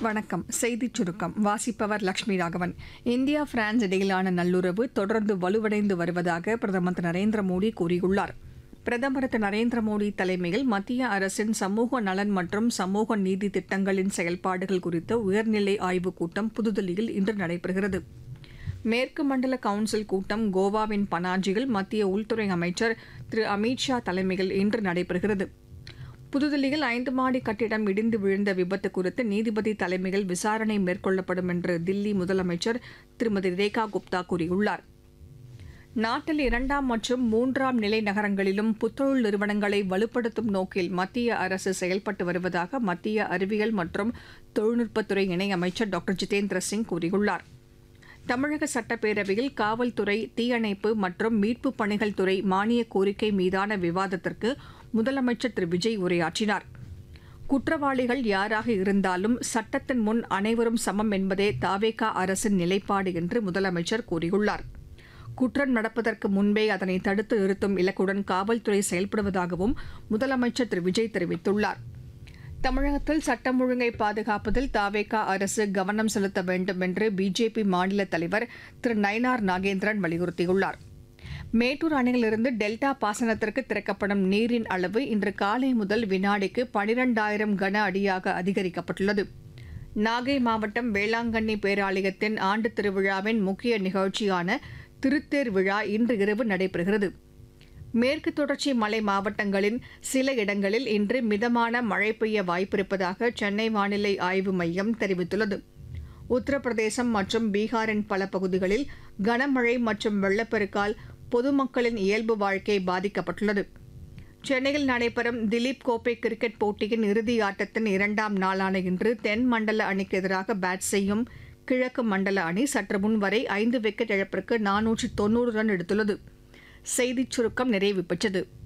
வணக்கம் செய்திச் சுருக்கம் வாசிப்பவர் லட்சுமி ராகவன் இந்தியா பிரான்ஸ் இடையிலான நல்லுறவு தொடர்ந்து வலுவடைந்து வருவதாக பிரதமர் திரு நரேந்திர மோடி கூறியுள்ளார் பிரதமர் திரு நரேந்திர மோடி தலைமையில் மத்திய அரசின் சமூக நலன் மற்றும் சமூக நீதி திட்டங்களின் செயல்பாடுகள் குறித்த உயர்நிலை ஆய்வுக் கூட்டம் புதுதில்லியில் இன்று நடைபெறுகிறது மேற்கு மண்டல கவுன்சில் கூட்டம் கோவாவின் பனாஜியில் மத்திய உள்துறை அமைச்சர் திரு அமித் ஷா தலைமையில் இன்று நடைபெறுகிறது புதுதில்லியில் ஐந்து மாடி கட்டிடம் இடிந்து விழுந்த விபத்து குறித்து நீதிபதி தலைமையில் விசாரணை மேற்கொள்ளப்படும் என்று தில்லி முதலமைச்சர் திருமதி ரேகா குப்தா கூறியுள்ளார் நாட்டில் இரண்டாம் மற்றும் மூன்றாம் நிலை நகரங்களிலும் புத்தொழில் நிறுவனங்களை வலுப்படுத்தும் நோக்கில் மத்திய அரசு செயல்பட்டு வருவதாக மத்திய அறிவியல் மற்றும் தொழில்நுட்பத்துறை இணையமைச்சர் டாக்டர் ஜிதேந்திர சிங் கூறியுள்ளார் தமிழக சட்டப்பேரவையில் காவல்துறை தீயணைப்பு மற்றும் மீட்புப் பணிகள் துறை மானிய கோரிக்கை மீதான விவாதத்திற்கு முதலமைச்சர் திரு விஜய் உரையாற்றினார் குற்றவாளிகள் யாராக இருந்தாலும் சட்டத்தின் முன் அனைவரும் சமம் என்பதே தாவேகா அரசின் நிலைப்பாடு என்று முதலமைச்சர் கூறியுள்ளார் குற்றம் நடப்பதற்கு முன்பே அதனை தடுத்து நிறுத்தும் இலக்குடன் காவல்துறை செயல்படுவதாகவும் முதலமைச்சர் திரு விஜய் தெரிவித்துள்ளார் தமிழகத்தில் சட்டம் ஒழுங்கை பாதுகாப்பதில் தாவேகா அரசு கவனம் செலுத்த வேண்டும் என்று பிஜேபி மாநில தலைவர் திரு நயனார் நாகேந்திரன் வலியுறுத்தியுள்ளார் மேட்டூர் அணையிலிருந்து டெல்டா பாசனத்திற்கு திறக்கப்படும் நீரின் அளவு இன்று காலை முதல் வினாடிக்கு பனிரெண்டாயிரம் கன அடியாக அதிகரிக்கப்பட்டுள்ளது நாகை மாவட்டம் வேளாங்கண்ணி பேராலயத்தின் ஆண்டு திருவிழாவின் முக்கிய நிகழ்ச்சியான திருத்தேர் விழா இன்று இரவு நடைபெறுகிறது மேற்கு தொடர்ச்சி மலை மாவட்டங்களின் சில இடங்களில் இன்று மிதமான மழை பெய்ய வாய்ப்பிருப்பதாக சென்னை வானிலை ஆய்வு மையம் தெரிவித்துள்ளது உத்தரப்பிரதேசம் மற்றும் பீகாரின் பல பகுதிகளில் கனமழை மற்றும் வெள்ளப்பெருக்கால் பொதுமக்களின் இயல்பு வாழ்க்கை பாதிக்கப்பட்டுள்ளது சென்னையில் நடைபெறும் திலீப் கோப்பை கிரிக்கெட் போட்டியின் இறுதி ஆட்டத்தின் இரண்டாம் நாளான இன்று தென் மண்டல அணிக்கு எதிராக பேட் செய்யும் கிழக்கு மண்டல அணி சற்று முன் வரை ஐந்து விக்கெட் இழப்பிற்கு நானூற்று தொன்னூறு ரன் எடுத்துள்ளது செய்திச் சுருக்கம் நிறைவு பெற்றது